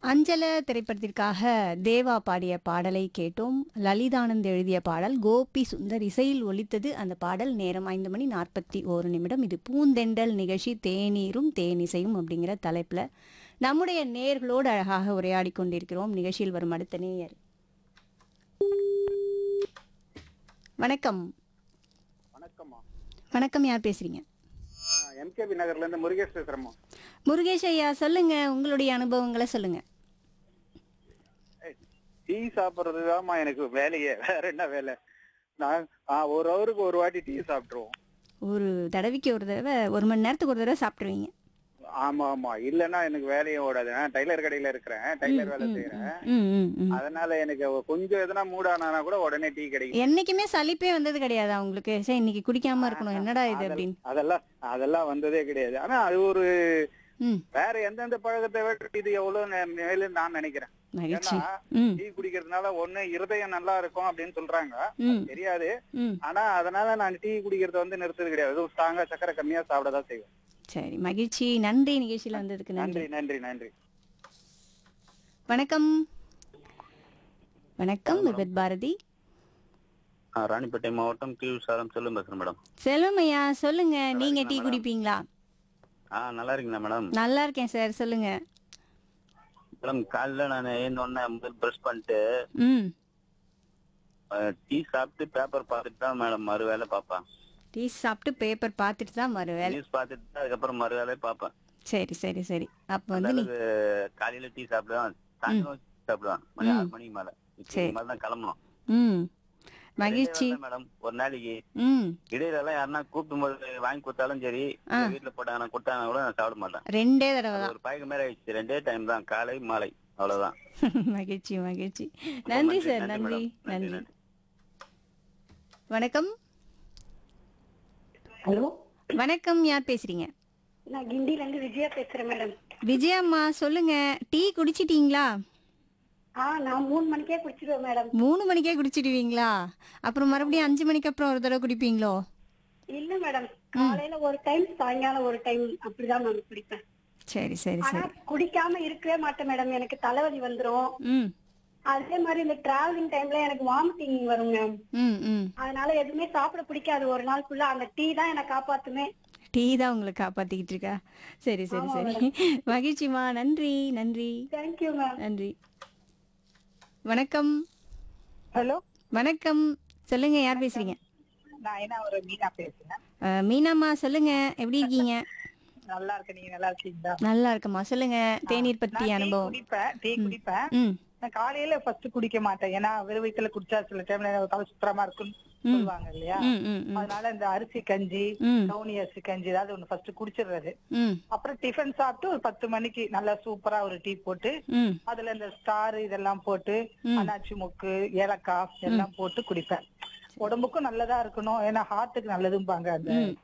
அஞ்சல திரைப்படத்திற்காக தேவா பாடிய பாடலை கேட்டோம் லலிதானந்த் எழுதிய பாடல் கோபி சுந்தர் இசையில் ஒலித்தது அந்த பாடல் நேரம் ஐந்து மணி நாற்பத்தி ஓரு நிமிடம் இது பூந்தெண்டல் நிகழ்ச்சி தேநீரும் தேனிசையும் அப்படிங்கிற தலைப்பில் நம்முடைய நேர்களோடு அழகாக உரையாடி கொண்டிருக்கிறோம் நிகழ்ச்சியில் வரும் அடுத்த நேயர் வணக்கம் வணக்கம்மா வணக்கம் யார் பேசுறீங்க எம்கேபி நகர்ல இருந்து முருகேஷ் பேசுறேம்மா முருகேஷ் ஐயா சொல்லுங்க உங்களுடைய அனுபவங்களை சொல்லுங்க டீ சாப்பிடுறதுதாம்மா எனக்கு வேலையே வேற என்ன வேலை நான் ஆ, ஒரு ஹவருக்கு ஒரு வாட்டி டீ சாப்பிட்டுருவோம் ஒரு தடவைக்கு ஒரு தடவை ஒரு மணி நேரத்துக்கு ஒரு தடவை சாப்பிட்ருவீங்க ஆமா ஆமா இல்லைன்னா எனக்கு வேலையே ஓடாது நான் டைலர் கடையில இருக்கிறேன் டைலர் வேலை செய்யறேன் ம் ம் ம் அதனால எனக்கு கொஞ்சம் எதனா மூடானா கூட உடனே டீ கிடைக்கும் என்னைக்குமே சலிப்பே வந்தது கிடையாதா உங்களுக்கு சரி இன்னைக்கு குடிக்காம இருக்கணும் என்னடா இது அப்படின்னு அதெல்லாம் அதெல்லாம் வந்ததே கிடையாது ஆனா அது ஒரு ம் வேற எந்தெந்த பழக்கத்தை விட இது எவ்வளவு நே- மேலுன்னு நான் நினைக்கிறேன் மகிழ்ச்சி ஏன்னா ம் டீ குடிக்கிறதுனால ஒண்ணு இருதயம் நல்லா இருக்கும் அப்படின்னு சொல்றாங்க ம் தெரியாது ம் ஆனா அதனால நான் டீ குடிக்கிறத வந்து நிறுத்தது கிடையாது அதுவும் ஸ்ட்ராங்கா சக்கரை கம்மியா சாப்பிடதான் செய்வேன் சரி மகிழ்ச்சி நன்றி நிகழ்ச்சியில் வந்ததுக்கு நன்றி நன்றி நன்றி நன்றி வணக்கம் வணக்கம் விபத் பாரதி ஆ, ராணிப்பேட்டை மாவட்டம் கீழ் சாரம் செல்லும் பேசுறேன் மேடம் செல்வம் ஐயா சொல்லுங்க நீங்க டீ குடிப்பீங்களா ஆ நல்லா இருக்கீங்களா மேடம் நல்லா இருக்கேன் சார் சொல்லுங்க மேடம் காலைல நான் எழுந்தோடனே முதல் ப்ரஷ் பண்ணிட்டு ம் டீ சாப்பிட்டு பேப்பர் பார்த்துட்டு தான் மேடம் மறு வேலை பார்ப்பேன் டீ சாப்பிட்டு பேப்பர் பார்த்துட்டு தான் வருவேன் நியூஸ் பார்த்துட்டு தான் அதுக்கப்புறம் மறு வேலையை பார்ப்பேன் சரி சரி சரி அப்போ அந்த வந்து நீ அளவுக்கு காலையில டீ சாப்பிடுவேன் சாயந்தரம் டீ சாப்பிடுவேன் மணி ஆறு மணிக்கு மேல சரி. இப்போ மேல தான் கிளம்பணும் ம் மகிழ்ச்சி மேடம் ஒரு நாளைக்கு ம் இடையில எல்லாம் யாருன்னா கூப்பிடும் போது வாங்கி கொடுத்தாலும் சரி இல்ல வீட்டுல போட்டாங்கன்னா கொடுத்தாங்கன்னா கூட நான் சாப்பிட மாட்டேன் ரெண்டே தடவை அது தான் ஒரு பழக்கம் மாதிரி ஆயிடுச்சு ரெண்டே டைம் தான் காலை மாலை அவ்வளவுதான் மகிழ்ச்சி மகிழ்ச்சி நன்றி சார் நன்றி மேடம். நன்றி நன்றி நன்றி வணக்கம் ஹலோ வணக்கம் யார் பேசுறீங்க நான் கிண்டில இருந்து விஜயா பேசுறேன் மேடம் விஜயம்மா சொல்லுங்க டீ குடிச்சிட்டீங்களா ஆ நான் மூணு மணிக்கே குடிச்சிடுவேன் மேடம் மூணு மணிக்கே குடிச்சிடுவீங்களா அப்புறம் மறுபடியும் அஞ்சு மணிக்கு அப்புறம் ஒரு தடவை குடிப்பீங்களோ இல்ல மேடம் காலையில ஒரு டைம் சாயங்காலம் ஒரு டைம் அப்படிதான் நான் குடிப்பேன் சரி சரி ஆனா சரி குடிக்காம இருக்கவே மாட்டேன் மேடம் எனக்கு தலைவலி வந்துரும் ம் அதே மாதிரி இந்த டிராவலிங் டைம்ல எனக்கு வாமிட்டிங் வருங்க ம் ம் அதனால எதுவுமே சாப்பிட பிடிக்காது ஒரு நாள் ஃபுல்லா அந்த டீ தான் என்னை காப்பாத்துமே டீ தான் உங்களை காப்பாத்திக்கிட்டு இருக்கா சரி சரி சரி மகிழ்ச்சிமா நன்றி நன்றி தேங்க்யூ மேம் நன்றி வணக்கம் ஹலோ வணக்கம் சொல்லுங்க யார் பேசுறீங்க நான் என்ன ஒரு மீனா பேசுறேன் அஹ், மீனாம்மா சொல்லுங்க எப்படி இருக்கீங்க நல்லா இருக்கேன் நீங்க நல்லா இருக்கீங்களா நல்லா இருக்கம்மா சொல்லுங்க தேநீர் பத்தி நான் டீ அனுபவம் குடிப்பேன் டீ குடிப்பேன் ம் நான் காலையில ஃபர்ஸ்ட் குடிக்க மாட்டேன் ஏன்னா வெறும் வயித்துல குடிச்சா சில டைம்ல தலை சுத்தரமா இருக்குன்னு சொல்லுவாங்க இல்லையா ம் ம் ம் அதனால இந்த அரிசி கஞ்சி ம். கவுனி அரிசி கஞ்சி ஏதாவது ஒண்ணு ஃபர்ஸ்ட் குடிச்சிடுறது ம் அப்புறம் டிஃபன் சாப்பிட்டு ஒரு பத்து மணிக்கு நல்லா சூப்பரா ஒரு டீ போட்டு ம் அதுல இந்த ஸ்டார் இதெல்லாம் போட்டு அன்னாச்சி முக்கு ஏலக்காய் எல்லாம் போட்டு குடிப்பேன் உடம்புக்கும் நல்லதா இருக்கணும் ஏன்னா ஹார்ட்டுக்கு நல்லதும்பாங்க அந்த